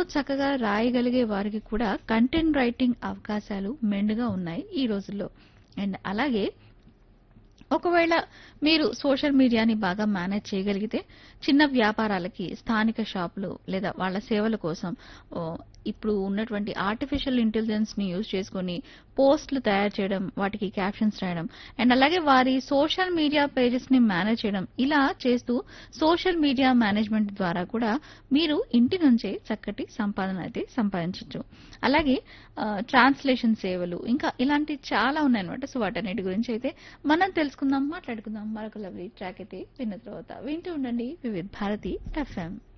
చక్కగా రాయగలిగే వారికి కూడా కంటెంట్ రైటింగ్ అవకాశాలు మెండుగా ఉన్నాయి ఈ రోజుల్లో అండ్ అలాగే ఒకవేళ మీరు సోషల్ మీడియాని బాగా మేనేజ్ చేయగలిగితే చిన్న వ్యాపారాలకి స్థానిక షాపులు లేదా వాళ్ళ సేవల కోసం ఓ, ఇప్పుడు ఉన్నటువంటి ఆర్టిఫిషియల్ ఇంటెలిజెన్స్ ని యూజ్ చేసుకొని పోస్టులు తయారు చేయడం వాటికి క్యాప్షన్స్ రాయడం అండ్ అలాగే వారి సోషల్ మీడియా పేజెస్ ని మేనేజ్ చేయడం ఇలా చేస్తూ సోషల్ మీడియా మేనేజ్మెంట్ ద్వారా కూడా మీరు ఇంటి నుంచే చక్కటి సంపాదన అయితే సంపాదించవచ్చు అలాగే ట్రాన్స్లేషన్ సేవలు ఇంకా ఇలాంటి చాలా ఉన్నాయన్నమాట సో వాటన్నిటి గురించి అయితే మనం తెలుసుకుందాం మాట్లాడుకుందాం మరొక లవ్లీ ట్రాక్ అయితే విన్న తర్వాత వింటూ ఉండండి వివిధ్ భారతి ఎఫ్ఎం